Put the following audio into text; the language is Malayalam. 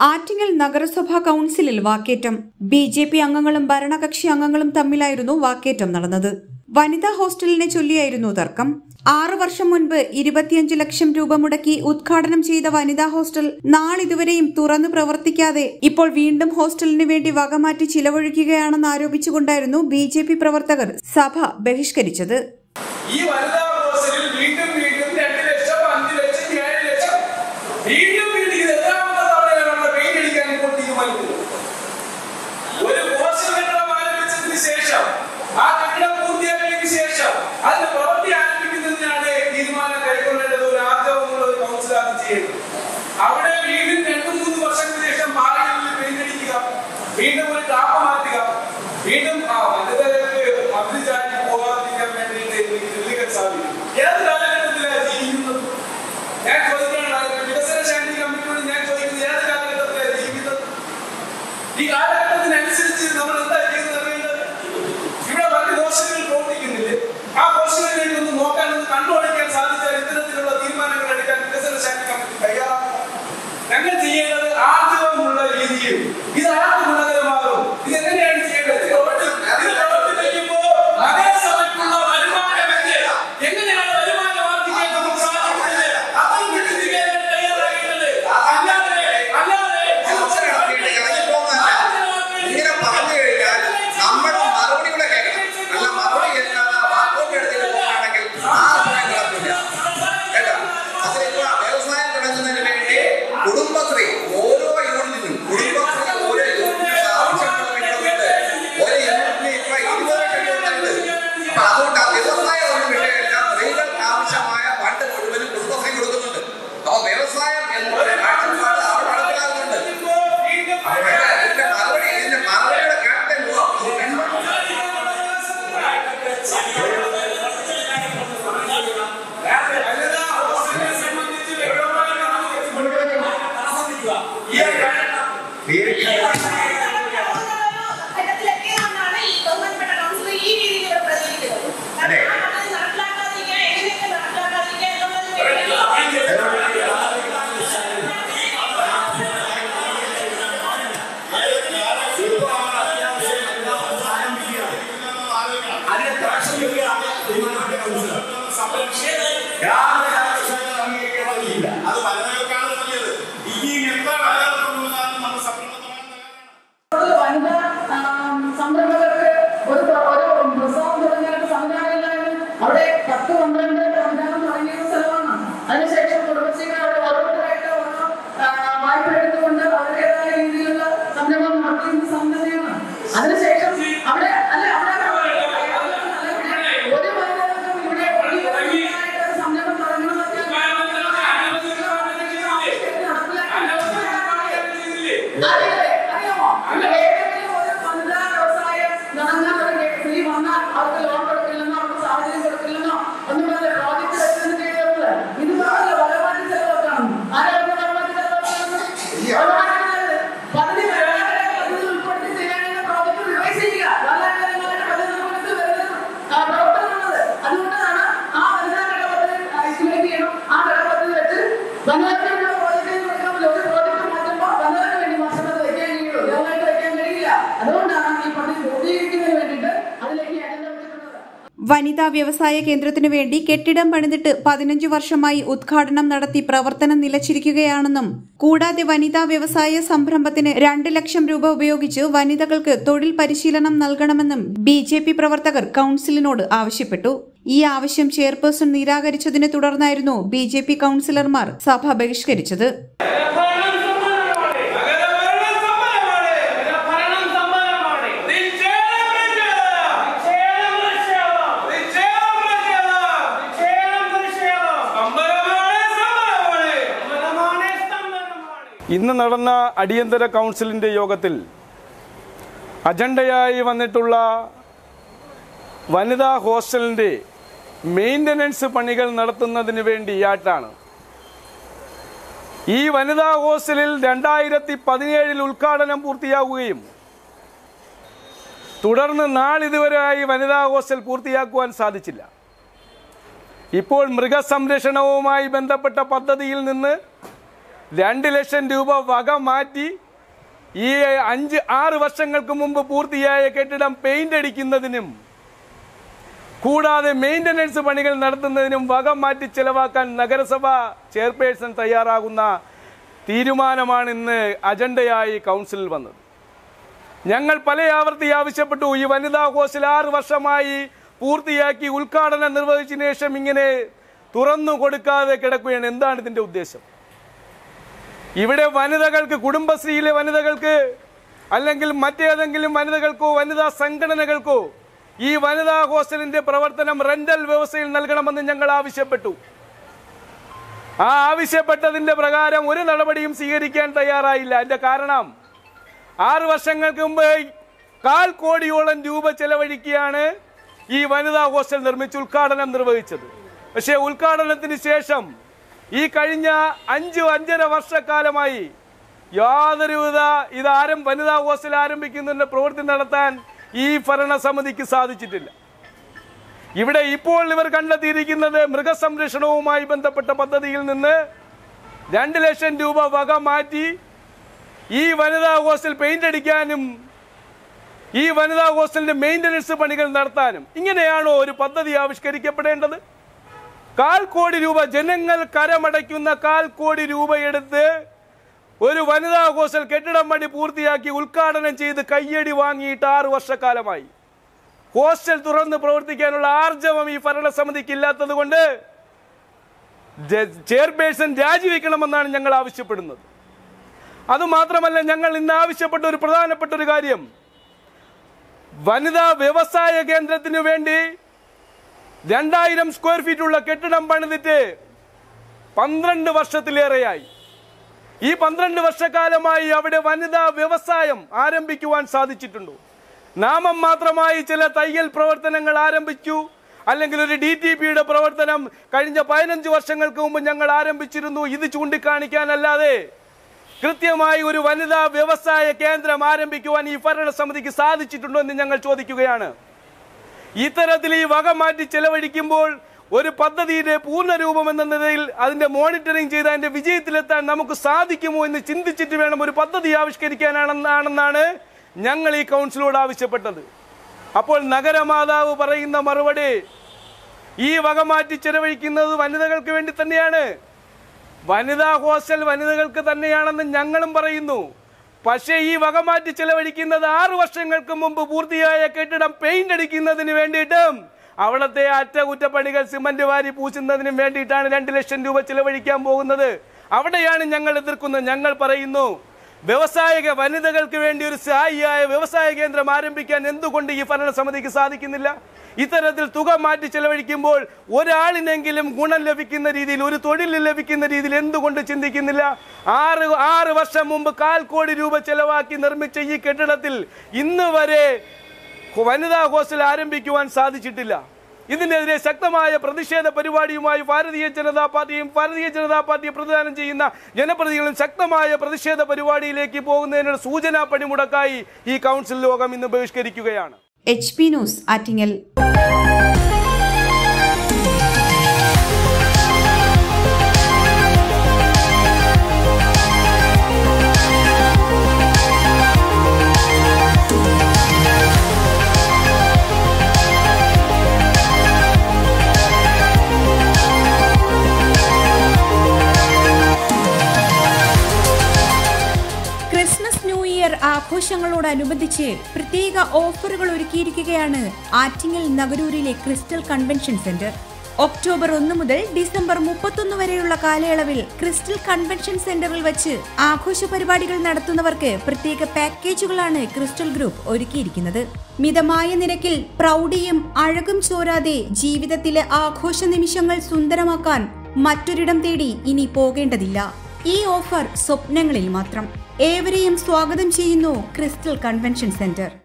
ആറ്റിങ്ങൽ നഗരസഭാ കൌൺസിലിൽ വാക്കേറ്റം ബി ജെ പി അംഗങ്ങളും ഭരണകക്ഷി അംഗങ്ങളും തമ്മിലായിരുന്നു വാക്കേറ്റം നടന്നത് വനിതാ ഹോസ്റ്റലിനെ ചൊല്ലിയായിരുന്നു തർക്കം ആറു വർഷം മുൻപ് ഇരുപത്തിയഞ്ച് ലക്ഷം രൂപ മുടക്കി ഉദ്ഘാടനം ചെയ്ത വനിതാ ഹോസ്റ്റൽ നാളിതുവരെയും തുറന്നു പ്രവർത്തിക്കാതെ ഇപ്പോൾ വീണ്ടും ഹോസ്റ്റലിന് വേണ്ടി വകമാറ്റി ചിലവഴിക്കുകയാണെന്ന് ആരോപിച്ചുകൊണ്ടായിരുന്നു ബി ജെ പി പ്രവർത്തകർ സഭ ബഹിഷ്കരിച്ചത് ഈ വനിതാ ഹോസ്റ്റലിൽ വീണ്ടും വീണ്ടും രണ്ട് ലക്ഷം അഞ്ച് ലക്ഷം ഏഴ് ലക്ഷം വീണ്ടും വീണ്ടും ഇത് എത്രാമത്തെ തവണയാണ് നമ്മൾ പെയിന്റ് അടിക്കാൻ ഇപ്പോൾ തീരുമാനിക്കുന്നത് ഒരു ഹോസ്റ്റൽ കെട്ടിടം ആരംഭിച്ചതിന് ശേഷം ആ കെട്ടിടം പൂർത്തിയാക്കിയതിനു ശേഷം അതിന് പ്രവൃത്തി ആരംഭിക്കുന്നതിനാണ് തീരുമാനം കൈക്കൊള്ളേണ്ടത് ഒരു ആർജവമുള്ള ഒരു കൗൺസിൽ അത് ചെയ്യുന്നത് അവിടെ വീണ്ടും രണ്ടു മൂന്ന് വർഷത്തിന് ശേഷം പാലങ്ങളിൽ പെയിന്റ് അടിക്കുക വീണ്ടും ഒരു ടാപ്പ് മാറ്റുക വീണ്ടും ആ വനിതകൾക്ക് മന്ത്രിചാരി പോകാതിരിക്കാൻ വേണ്ടിയിട്ട് എനിക്ക് തെളിയിക്കാൻ സാധിക്കും ഏത് കാലഘട്ടത്തിലാണ് ജീവിക്കുന്നത് ഞാൻ ചോദിക്കുകയാണ് വികസന ശാന്തി കമ്മിറ്റിയോട് ഞാൻ ചോദിക്കുന്നത് ഏത് കാലഘട്ടത്തിലാണ് ജീവിക്കുന്നത് ഈ കാലഘട്ടത്തിനനുസരിച്ച് നമ്മൾ എന്താ ചെയ്തു തരേണ്ടത് ഇവിടെ മറ്റ് ഹോസ്റ്റലുകൾ പ്രവർത്തിക്കുന്നില്ലേ ആ ഹോസ്റ്റലിന് വേണ്ടി ഒന്ന് നോക്കാൻ ഒന്ന് കണ്ടുപിടിക്കാൻ സാധിച്ചാൽ ഇത്തരത്തിലുള്ള തീരുമാനങ്ങൾ എടുക്കാൻ വികസന ശാന്തി കമ്മിറ്റി തയ്യാറാണ് ഞങ്ങൾ ചെയ്യേണ്ടത് ആർജവമുള്ള രീതിയിൽ ഇത് ആർക്ക് ഗുണകരമാകും ഇത് എങ്ങനെയാണ് ചെയ്യേണ്ടത് ഇത് പ്രവർത്തിപ്പിക്കുമ്പോൾ നഗരസഭയ്ക്കുള്ള വരുമാനം എന്ത്? എങ്ങനെയാണ് വരുമാനം വർദ്ധിക്കാൻ നമുക്ക് സാധിക്കുന്നത് അതും ചിന്തിക്കാൻ തയ്യാറാകേണ്ടത് അല്ലാതെ അല്ലാതെ ഇങ്ങനെ പറഞ്ഞു കഴിഞ്ഞാൽ നമ്മൾ മറുപടി കൂടെ കേൾക്കണം അല്ല മറുപടി കേൾക്കാതെ വാക്കോട്ട് എടുത്തിട്ട് പോകുകയാണെങ്കിൽ ആ അഭിപ്രായം നടക്കില്ല കേട്ടോ അതിലിപ്പോ വ്യവസായം തുടങ്ങുന്നതിന് വേണ്ടി കുടുംബശ്രീ ഓരോ യൂണിറ്റിനും കുടുംബശ്രീ ഓരോ യൂണിറ്റിനും ആവശ്യമുള്ള കിട്ടുന്നുണ്ട് ഒരു യൂണിറ്റിന് ഇപ്പൊ ഇരുപത് ലക്ഷം രൂപയുണ്ട് അപ്പൊ അതുകൊണ്ട് ആ വ്യവസായം ഒന്നും വിട്ടുകഴിഞ്ഞ സ്ത്രീകൾക്ക് ആവശ്യമായ ഫണ്ട് മുഴുവനും കുടുംബശ്രീ കൊടുക്കുന്നുണ്ട് അപ്പൊ വ്യവസായം എന്നൊരു കാഴ്ചപ്പാട് അവിടെ നടപ്പിലാകുന്നുണ്ട് അവിടെ ഇതിന്റെ മറുപടി ഇതിന്റെ മറുപടിയുടെ കേട്ടേ പോവാം ഘട്ടത്തിലെത്തിയതുകൊണ്ടാണ് ഈ ബഹുമാനപ്പെട്ട കൗൺസിലർ ഈ രീതിയിൽ ഇവിടെ പ്രതികരിക്കുന്നത്. അതെ. കാരണം അത് നടപ്പിലാക്കാതിരിക്കുക, എങ്ങനെയൊക്കെ നടപ്പിലാക്കാതിരിക്കുക എന്നുള്ളതിന് വേണ്ടി അത് വനിതകൾക്കാണ് നല്ലത് ഈ എത്ര വനിതകൾക്കുള്ളതാണ് നമ്മൾ സംരംഭം തുടങ്ങാൻ തയ്യാറാണ് ഒരു വനിതാ ആം, സംരംഭകർക്ക് ഒരു പ്ര- ഒരു പ്രസവം തുടങ്ങിയിട്ട് സംവിധാനമില്ലായിരുന്നു അവിടെ പത്ത് പന്ത്രണ്ട് സംവിധാനം തുടങ്ങിയ സ്ഥലമാണ് അതിനുശേഷം കുടുംബശ്രീകൾ അവിടെ ഓരോരുത്തരായിട്ട് ഓരോ ആ, വായ്പ എടുത്തുകൊണ്ട് അവരുടേതായ രീതിയിലുള്ള സംരംഭം നടത്തിയിരുന്ന സംഘടനയാണ് അതിനുശേഷം അവിടെ അല്ല അവിടെ ഒരു വനിതകൾക്കും ഇവിടെ ഒരു വനിതയായിട്ട് ഒരു സംരംഭം തുടങ്ങണമെന്നൊക്കെ അറിയില്ലേ? അറിയാമോ? ഇവിടെ ഏതെങ്കിലും ഒരു വനിതാ വ്യവസായം തുടങ്ങാൻ ഒരു സ്ത്രീ വന്നാൽ അവർക്ക് ലോൺ കൊടുക്കില്ലെന്നോ അവർക്ക് സാഹചര്യം കൊടുക്കില്ലെന്നോ ഒന്നും പറഞ്ഞ പ്രോജക്റ്റ് വെച്ചൊന്നും ചെയ്തത് ഇതുപോലുള്ള വലമാറ്റി ചെലവാക്കണം ആരാണ് വലമാറ്റി ചെലവാക്കുന്നത് വലമാറ്റുന്നത് പദ്ധതി വരാതെ പദ്ധതി ഉൾപ്പെടുത്തി ചെയ്യാനുള്ള പ്രോജക്റ്റ് റിവൈസ് ചെയ്യുക കാലാകാലങ്ങളായിട്ട് പദ്ധതി ഉൾപ്പെടുത്തി വരുന്ന ആ, പ്രവർത്തനമാണത് അതുകൊണ്ടാണ് ആ വനിതാ ഘടകത്തിൽ എസ്റ്റിമേറ്റ് ചെയ്യണം ആ ഘടകത്തിൽ വെച്ച് വനിതയ്ക്കുള്ള പ്രോജക്റ്റ് കൊടുക്കാൻ ഒരു പ്രോജക്റ്റ് മാറ്റുമ്പോൾ വനിതയ്ക്ക് വേണ്ടി മാത്രമേ അത് വെക്കാൻ കഴിയുള്ളൂ ജനറലായിട്ട് വെക്കാൻ കഴിയില്ല അതുകൊണ്ടാണ് ഈ പദ്ധതി പൂർത്തീകരിക്കുന്നതിന് വേണ്ടിയിട്ട് അതിലേക്ക് അജണ്ട വെച്ചിട്ടുള്ളത് വനിതാ വ്യവസായ കേന്ദ്രത്തിനു വേണ്ടി കെട്ടിടം പണിതിട്ട് പതിനഞ്ചു വർഷമായി ഉദ്ഘാടനം നടത്തി പ്രവർത്തനം നിലച്ചിരിക്കുകയാണെന്നും കൂടാതെ വനിതാ വ്യവസായ സംരംഭത്തിന് രണ്ട് ലക്ഷം രൂപ ഉപയോഗിച്ച് വനിതകൾക്ക് തൊഴിൽ പരിശീലനം നൽകണമെന്നും ബി ജെ പി പ്രവർത്തകർ കൌൺസിലിനോട് ആവശ്യപ്പെട്ടു ഈ ആവശ്യം ചെയർപേഴ്സൺ നിരാകരിച്ചതിനെ തുടർന്നായിരുന്നു ബി ജെ പി കൌൺസിലർമാർ സഭ ബഹിഷ്കരിച്ചത് നഗരഭരണം സമ്പന്നമാണ്. ഭരണം സമ്പന്നമാണ് നിശ്ചയം നിശ്ചയം. ക്ഷേമം നിക്ഷേപം നിശ്ചയം നിശ്ചയം. ക്ഷേമം നിക്ഷേപം സമ്പന്നമാണ്, സമ്പന്നമാണ്. സമ്പന്നമാണ് സമ്പന്നമാണ് ഇന്ന് നടന്ന അടിയന്തര കൗൺസിലിൻ്റെ യോഗത്തിൽ അജണ്ടയായി വന്നിട്ടുള്ള വനിതാ ഹോസ്റ്റലിൻ്റെ മെയിൻ്റനൻസ് പണികൾ നടത്തുന്നതിന് വേണ്ടിയായിട്ടാണ് ഈ വനിതാ ഹോസ്റ്റലിൽ രണ്ടായിരത്തി പതിനേഴിൽ ഉദ്ഘാടനം പൂർത്തിയാവുകയും തുടർന്ന് നാളിതുവരെയായി വനിതാ ഹോസ്റ്റൽ പൂർത്തിയാക്കുവാൻ സാധിച്ചില്ല ഇപ്പോൾ മൃഗസംരക്ഷണവുമായി ബന്ധപ്പെട്ട പദ്ധതിയിൽ നിന്ന് രണ്ട് ലക്ഷം രൂപ വക മാറ്റി ഈ അഞ്ച് ആറ് വർഷങ്ങൾക്ക് മുമ്പ് പൂർത്തിയായ കെട്ടിടം പെയിന്റ് അടിക്കുന്നതിനും കൂടാതെ മെയിൻ്റനൻസ് പണികൾ നടത്തുന്നതിനും വക മാറ്റി ചെലവാക്കാൻ നഗരസഭ ചെയർപേഴ്സൺ തയ്യാറാകുന്ന തീരുമാനമാണ് ഇന്ന് അജണ്ടയായി കൗൺസിലിൽ വന്നത് ഞങ്ങൾ പല ആവർത്തി ആവശ്യപ്പെട്ടു ഈ വനിതാ ഹോസ്റ്റൽ ആറ് വർഷമായി പൂർത്തിയാക്കി ഉദ്ഘാടനം നിർവഹിച്ചതിന് ശേഷം ഇങ്ങനെ തുറന്നു കൊടുക്കാതെ കിടക്കുകയാണ് എന്താണ് ഇതിന്റെ ഉദ്ദേശം ഇവിടെ വനിതകൾക്ക് കുടുംബശ്രീയിലെ വനിതകൾക്ക് അല്ലെങ്കിൽ മറ്റേതെങ്കിലും വനിതകൾക്കോ വനിതാ സംഘടനകൾക്കോ ഈ വനിതാ ഹോസ്റ്റലിന്റെ പ്രവർത്തനം റെന്റൽ വ്യവസ്ഥയിൽ നൽകണമെന്ന് ഞങ്ങൾ ആവശ്യപ്പെട്ടു ആ ആവശ്യപ്പെട്ടതിന്റെ പ്രകാരം ഒരു നടപടിയും സ്വീകരിക്കാൻ തയ്യാറായില്ല അതിന്റെ കാരണം ആറ് വർഷങ്ങൾക്ക് മുമ്പ് കാൽ കോടിയോളം രൂപ ചെലവഴിക്കുകയാണ് ഈ വനിതാ ഹോസ്റ്റൽ നിർമ്മിച്ച് ഉദ്ഘാടനം നിർവഹിച്ചത് പക്ഷേ ഉദ്ഘാടനത്തിന് ശേഷം ഈ കഴിഞ്ഞ അഞ്ചു അഞ്ചര വർഷക്കാലമായി യാതൊരുവിധ ഇത് ആരം വനിതാ ഹോസ്റ്റൽ ആരംഭിക്കുന്നതിന്റെ പ്രവൃത്തി നടത്താൻ ഈ ഭരണസമിതിക്ക് സാധിച്ചിട്ടില്ല ഇവിടെ ഇപ്പോൾ ഇവർ കണ്ടെത്തിയിരിക്കുന്നത് മൃഗസംരക്ഷണവുമായി ബന്ധപ്പെട്ട പദ്ധതിയിൽ നിന്ന് രണ്ട് ലക്ഷം രൂപ വക മാറ്റി ഈ വനിതാ ഹോസ്റ്റൽ പെയിന്റ് അടിക്കാനും ഈ വനിതാ ഹോസ്റ്റലിന്റെ മെയിൻ്റനൻസ് പണികൾ നടത്താനും ഇങ്ങനെയാണോ ഒരു പദ്ധതി ആവിഷ്കരിക്കപ്പെടേണ്ടത് കാൽ കോടി രൂപ ജനങ്ങൾ കരമടയ്ക്കുന്ന കാൽ കോടി രൂപ എടുത്ത് ഒരു വനിതാ ഹോസ്റ്റൽ കെട്ടിടം പണി പൂർത്തിയാക്കി ഉദ്ഘാടനം ചെയ്ത് കയ്യടി വാങ്ങിയിട്ട് ആറു വർഷക്കാലമായി ഹോസ്റ്റൽ തുറന്ന് പ്രവർത്തിക്കാനുള്ള ആർജവം ഈ ഭരണസമിതിക്ക് ഇല്ലാത്തത് കൊണ്ട് ചെയർപേഴ്സൺ രാജിവെക്കണമെന്നാണ് ഞങ്ങൾ ആവശ്യപ്പെടുന്നത് അതുമാത്രമല്ല ഞങ്ങൾ ഇന്ന് ആവശ്യപ്പെട്ട ഒരു പ്രധാനപ്പെട്ട ഒരു കാര്യം വനിതാ വ്യവസായ കേന്ദ്രത്തിന് വേണ്ടി രണ്ടായിരം സ്ക്വയർ ഫീറ്റ് ഉള്ള കെട്ടിടം പണിതിട്ട് പന്ത്രണ്ട് വർഷത്തിലേറെയായി ഈ പന്ത്രണ്ട് വർഷക്കാലമായി അവിടെ വനിതാ വ്യവസായം ആരംഭിക്കുവാൻ സാധിച്ചിട്ടുണ്ടോ നാമം മാത്രമായി ചില തയ്യൽ പ്രവർത്തനങ്ങൾ ആരംഭിച്ചു അല്ലെങ്കിൽ ഒരു ഡി ടി പിയുടെ പ്രവർത്തനം കഴിഞ്ഞ പതിനഞ്ച് വർഷങ്ങൾക്ക് മുമ്പ് ഞങ്ങൾ ആരംഭിച്ചിരുന്നു ഇത് ചൂണ്ടിക്കാണിക്കാനല്ലാതെ കൃത്യമായി ഒരു വനിതാ വ്യവസായ കേന്ദ്രം ആരംഭിക്കുവാൻ ഈ ഭരണസമിതിക്ക് സാധിച്ചിട്ടുണ്ടോ എന്ന് ഞങ്ങൾ ചോദിക്കുകയാണ് ഇത്തരത്തിൽ ഈ വക മാറ്റി ചെലവഴിക്കുമ്പോൾ ഒരു പദ്ധതിയുടെ പൂർണ്ണരൂപം എന്ന നിലയിൽ അതിന്റെ മോണിറ്ററിംഗ് ചെയ്ത് അതിന്റെ വിജയത്തിലെത്താൻ നമുക്ക് സാധിക്കുമോ എന്ന് ചിന്തിച്ചിട്ട് വേണം ഒരു പദ്ധതി ആവിഷ്കരിക്കാനാണെന്നാണെന്നാണ് ഞങ്ങൾ ഈ കൗൺസിലോട് ആവശ്യപ്പെട്ടത് അപ്പോൾ നഗരമാതാവ് പറയുന്ന മറുപടി ഈ വക മാറ്റി ചെലവഴിക്കുന്നത് വനിതകൾക്ക് വേണ്ടി തന്നെയാണ് വനിതാ ഹോസ്റ്റൽ വനിതകൾക്ക് തന്നെയാണെന്ന് ഞങ്ങളും പറയുന്നു പക്ഷേ ഈ വക മാറ്റി ചെലവഴിക്കുന്നത് ആറു വർഷങ്ങൾക്ക് മുമ്പ് പൂർത്തിയായ കെട്ടിടം പെയിന്റ് അടിക്കുന്നതിന് വേണ്ടിയിട്ടും അവിടുത്തെ അറ്റകുറ്റപ്പണികൾ സിമന്റ് വാരി പൂശുന്നതിനും വേണ്ടിയിട്ടാണ് രണ്ട് ലക്ഷം രൂപ ചെലവഴിക്കാൻ പോകുന്നത് അവിടെയാണ് ഞങ്ങൾ എതിർക്കുന്നത് ഞങ്ങൾ പറയുന്നു വ്യവസായിക വനിതകൾക്ക് വേണ്ടി ഒരു സ്ഥായിയായ വ്യവസായ കേന്ദ്രം ആരംഭിക്കാൻ എന്തുകൊണ്ട് ഈ ഭരണസമിതിക്ക് സാധിക്കുന്നില്ല ഇത്തരത്തിൽ തുക മാറ്റി ചെലവഴിക്കുമ്പോൾ ഒരാളിനെങ്കിലും ഗുണം ലഭിക്കുന്ന രീതിയിൽ ഒരു തൊഴിൽ ലഭിക്കുന്ന രീതിയിൽ എന്തുകൊണ്ട് ചിന്തിക്കുന്നില്ല ആറ് ആറ് വർഷം മുമ്പ് കാൽ കോടി രൂപ ചെലവാക്കി നിർമ്മിച്ച ഈ കെട്ടിടത്തിൽ ഇന്ന് വരെ വനിതാ ഹോസ്റ്റൽ ആരംഭിക്കുവാൻ സാധിച്ചിട്ടില്ല ഇതിനെതിരെ ശക്തമായ പ്രതിഷേധ പരിപാടിയുമായി ഭാരതീയ ജനതാ പാർട്ടിയും ഭാരതീയ ജനതാ പാർട്ടിയെ പ്രതിദാനം ചെയ്യുന്ന ജനപ്രതിനിധികളും ശക്തമായ പ്രതിഷേധ പരിപാടിയിലേക്ക് പോകുന്നതിനുള്ള സൂചനാ പണിമുടക്കായി ഈ കൗൺസിൽ യോഗം ഇന്ന് ബഹിഷ്കരിക്കുകയാണ് H P news Attingal Christmas new year ആഘോഷങ്ങളോടനുബന്ധിച്ച് പ്രത്യേക ഓഫറുകൾ ഒരുക്കിയിരിക്കുകയാണ് ആറ്റിങ്ങൽ നഗരൂരിലെ ക്രിസ്റ്റൽ കൺവെൻഷൻ സെന്റർ ഒക്ടോബർ ഒന്ന് മുതൽ ഡിസംബർ മുപ്പത്തൊന്ന് വരെയുള്ള കാലയളവിൽ ക്രിസ്റ്റൽ കൺവെൻഷൻ സെന്ററിൽ വെച്ച് ആഘോഷ പരിപാടികൾ നടത്തുന്നവർക്ക് പ്രത്യേക പാക്കേജുകളാണ് ക്രിസ്റ്റൽ ഗ്രൂപ്പ് ഒരുക്കിയിരിക്കുന്നത് മിതമായ നിരക്കിൽ പ്രൗഢിയും അഴകും ചോരാതെ ജീവിതത്തിലെ ആഘോഷ നിമിഷങ്ങൾ സുന്ദരമാക്കാൻ മറ്റൊരിടം തേടി ഇനി പോകേണ്ടതില്ല ഈ ഓഫർ സ്വപ്നങ്ങളിൽ മാത്രം ഏവരെയും സ്വാഗതം ചെയ്യുന്നു ക്രിസ്റ്റൽ കൺവെൻഷൻ സെന്റർ